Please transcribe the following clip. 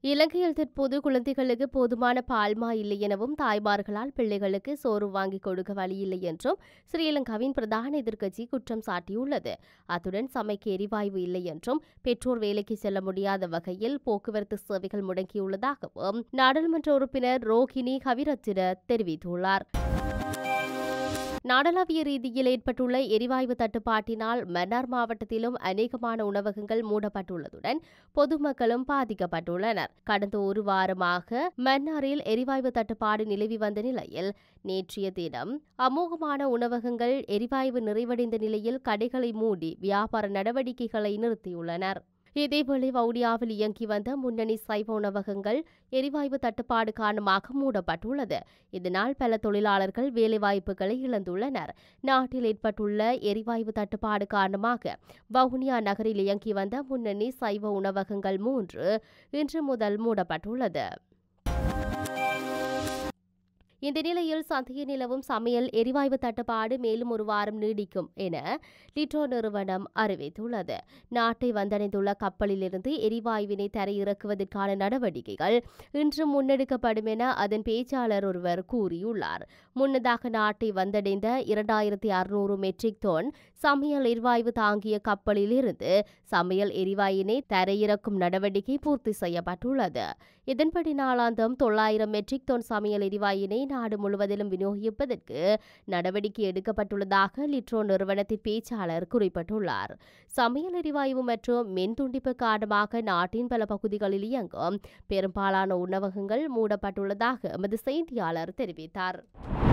இலங்கையில் தற்போது குழந்தைகளுக்கு போதுமான பால்மா இல்லை எனவும் தாய்மார்களால் பிள்ளைகளுக்கு சோறு வாங்கி கொடுக்க வழியில்லை என்றும் ஸ்ரீலங்காவின் பிரதான எதிர்க்கட்சி குற்றம் சாட்டியுள்ளது அத்துடன் சமைக்க எரிவாயு இல்லை என்றும் பெற்றோர் வேலைக்கு செல்ல முடியாத வகையில் போக்குவரத்து சேவைகள் முடங்கியுள்ளதாகவும் நாடாளுமன்ற உறுப்பினர் ரோஹிணி கவிரத்தின தெரிவித்துள்ளார் நாடளாவிய ரீதியில் ஏற்பட்டுள்ள எரிவாயு தட்டுப்பாட்டினால் மன்னார் மாவட்டத்திலும் அநேகமான உணவகங்கள் மூடப்பட்டுள்ளதுடன் பொதுமக்களும் பாதிக்கப்பட்டுள்ளனர் கடந்த ஒரு வாரமாக மன்னாரில் எரிவாயு தட்டுப்பாடு நிலவி வந்த நிலையில் நேற்றைய தினம் அமோகமான உணவகங்கள் எரிவாயு நிறைவடைந்த நிலையில் கடைகளை மூடி வியாபார நடவடிக்கைகளை நிறுத்தியுள்ளனர் இதேவேளை வவுனியாவில் இயங்கி வந்த முன்னணி சைவ உணவகங்கள் எரிவாயு தட்டுப்பாடு காரணமாக மூடப்பட்டுள்ளது இதனால் பல தொழிலாளர்கள் வேலைவாய்ப்புகளை இழந்துள்ளனர் நாட்டில் ஏற்பட்டுள்ள எரிவாயு தட்டுப்பாடு காரணமாக வவுனியா நகரில் இயங்கி வந்த முன்னணி சைவ உணவகங்கள் மூன்று இன்று முதல் மூடப்பட்டுள்ளது இந்த நிலையில் சந்தையில் நிலவும் சமையல் எரிவாயு தட்டுப்பாடு மேலும் ஒரு வாரம் நீடிக்கும் என லிட்டோ நிறுவனம் அறிவித்துள்ளது நாட்டை வந்தடைந்துள்ள கப்பலிலிருந்து எரிவாயுவினை தரையிறக்குவதற்கான நடவடிக்கைகள் இன்று முன்னெடுக்கப்படும் என அதன் பேச்சாளர் ஒருவர் கூறியுள்ளார் முன்னதாக நாட்டை வந்தடைந்த இரண்டாயிரத்தி அறுநூறு மெட்ரிக் டன் சமையல் எரிவாயு தாங்கிய கப்பலில் இருந்து சமையல் எரிவாயினை தரையிறக்கும் நடவடிக்கை பூர்த்தி செய்யப்பட்டுள்ளது இதன்படி நாளாந்தம் தொள்ளாயிரம் மெட்ரிக் டன் சமையல் எரிவாயினை நாடு முழுவதிலும் விநியோகிப்பதற்கு நடவடிக்கை எடுக்கப்பட்டுள்ளதாக லிட்ரோ நிறுவனத்தின் பேச்சாளர் குறிப்பிட்டுள்ளார் சமையல் எரிவாயு மற்றும் மின் துண்டிப்பு காரணமாக நாட்டின் பல பகுதிகளில் இயங்கும் பெரும்பாலான உணவகங்கள் மூடப்பட்டுள்ளதாக எமது செய்தியாளர் தெரிவித்தார்